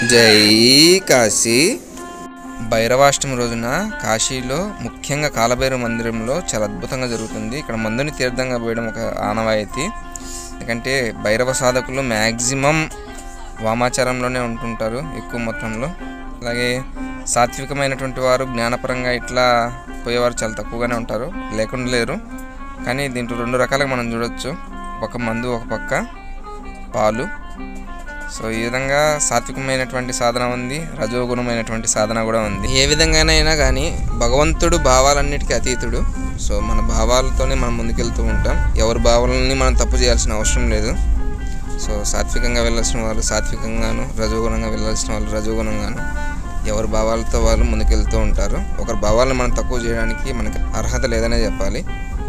జై కాశీ భైరవాష్టమి రోజున కాశీలో ముఖ్యంగా కాలభైరవ మందిరంలో చాలా అద్భుతంగా జరుగుతుంది ఇక్కడ మందుని తీర్థంగా పోయడం ఒక ఆనవాయితీ ఎందుకంటే భైరవ సాధకులు మ్యాక్సిమం వామాచారంలోనే ఉంటుంటారు ఎక్కువ మొత్తంలో అలాగే సాత్వికమైనటువంటి వారు జ్ఞానపరంగా ఇట్లా పోయేవారు చాలా తక్కువగానే ఉంటారు లేకుండా లేరు కానీ దీంట్లో రెండు రకాలుగా మనం చూడొచ్చు ఒక మందు ఒక పక్క పాలు సో ఈ విధంగా సాత్వికమైనటువంటి సాధన ఉంది రజోగుణమైనటువంటి సాధన కూడా ఉంది ఏ విధంగానైనా కానీ భగవంతుడు భావాలన్నిటికీ అతీతుడు సో మన భావాలతోనే మనం ముందుకెళ్తూ ఉంటాం ఎవరి భావాలని మనం తప్పు చేయాల్సిన అవసరం లేదు సో సాత్వికంగా వెళ్ళాల్సిన వాళ్ళు సాత్వికంగాను రజోగుణంగా వెళ్ళాల్సిన వాళ్ళు రజోగుణంగాను ఎవరి భావాలతో వాళ్ళు ముందుకెళ్తూ ఉంటారు ఒకరి భావాలను మనం తక్కువ చేయడానికి మనకి అర్హత లేదనే చెప్పాలి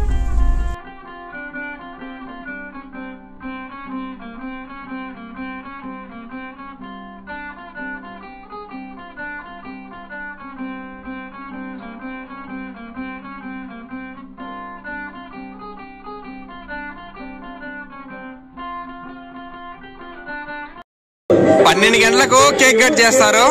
పన్నెండు గంటలకు కేక్ కట్ చేస్తారు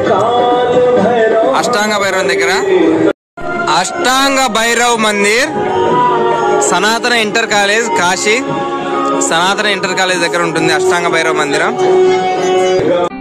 అష్టాంగ భైరవ్ దగ్గర అష్టాంగ భైరవ్ మందిర్ సనాతన ఇంటర్ కాలేజ్ కాశీ సనాతన ఇంటర్ కాలేజ్ దగ్గర ఉంటుంది అష్టాంగ భైరవ్ మందిరం